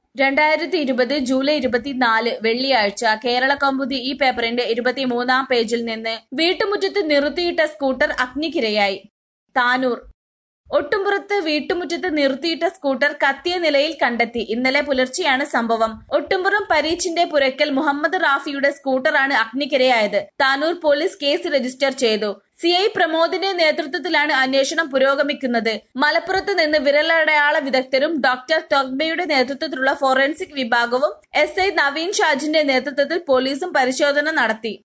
രണ്ടായിരത്തി ഇരുപത് ജൂലൈ ഇരുപത്തിനാല് വെള്ളിയാഴ്ച കേരള കൗമുദി ഈ പേപ്പറിന്റെ ഇരുപത്തിമൂന്നാം പേജിൽ നിന്ന് വീട്ടുമുറ്റത്ത് നിർത്തിയിട്ട സ്കൂട്ടർ അഗ്നിക്കിരയായി താനൂർ ഒട്ടുംപുറത്ത് വീട്ടുമുറ്റത്ത് നിർത്തിയിട്ട സ്കൂട്ടർ കത്തിയ നിലയിൽ കണ്ടെത്തി ഇന്നലെ പുലർച്ചെയാണ് സംഭവം ഒട്ടുംപുറം പരീച്ചിന്റെ പുരക്കൽ മുഹമ്മദ് റാഫിയുടെ സ്കൂട്ടറാണ് അഗ്നിക്കിരയായത് താനൂർ പോലീസ് കേസ് രജിസ്റ്റർ ചെയ്തു സി ഐ പ്രമോദിന്റെ നേതൃത്വത്തിലാണ് അന്വേഷണം പുരോഗമിക്കുന്നത് മലപ്പുറത്ത് നിന്ന് വിരലടയാള വിദഗ്ധരും ഡോക്ടർ തൊഗ്ബയുടെ നേതൃത്വത്തിലുള്ള ഫോറൻസിക് വിഭാഗവും എസ് ഐ നവീൻ ഷാജിന്റെ നേതൃത്വത്തിൽ പോലീസും പരിശോധന നടത്തി